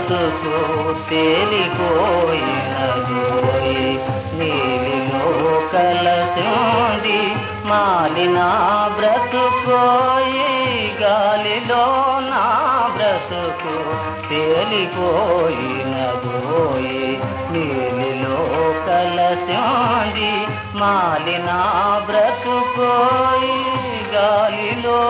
బ్రతుకు తేలిపోయినదోయి నీలిలో కలసింది మాలిన బ్రతుకోయి గాలిలో నా బ్రతుకు తేలిపోయినదోయి నీలిలో కలసింది మాలిన బ్రతుకోయి గాలిలో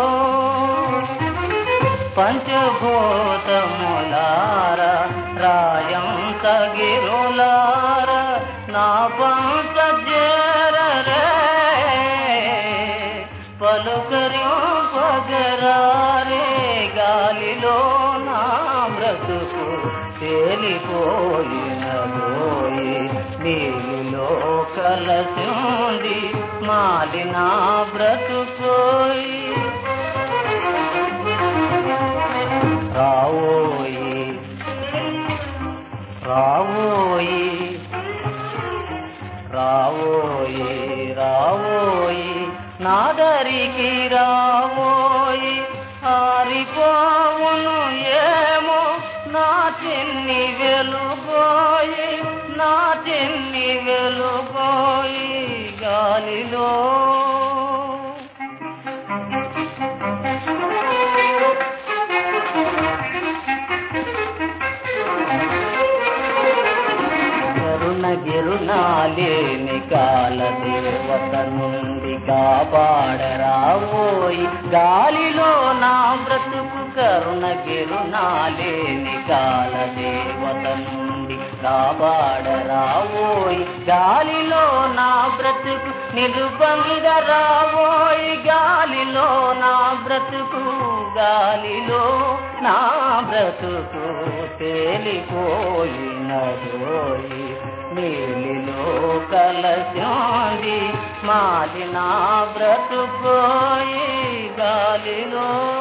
పంచభూతములార రాయం తగిరులార నా పంచ జరరే పలుకరి పగరారే గాలిలో నా బ్రతుకు తేలిపోయినదోయి నీలిలో కలసింది మాలిన బ్రతుకోయి రావోయి రావోయి రావోయి రావోయి నాదరికి రావోయి ఆరిపోవును ఏమో నా చిన్ని వెలుగోయి నా చిన్ని వెలుగోయి గాలిలో కరుణ గిరునాలేని కాల దేవత నుండి కాపాడరావోయి గాలిలో నా బ్రతుకు కరుణ గిరునాలేని కాల దేవత నుండి కాపాడరావోయి గాలిలో నా బ్రతుకు నిలుబందరావోయి గాలిలో నా బ్రతుకు గాలిలో నా బ్రతుకు తేలిపోయినదోయి నీలిలో కలసింది మాది నా బ్రతుకోయి గాలిలో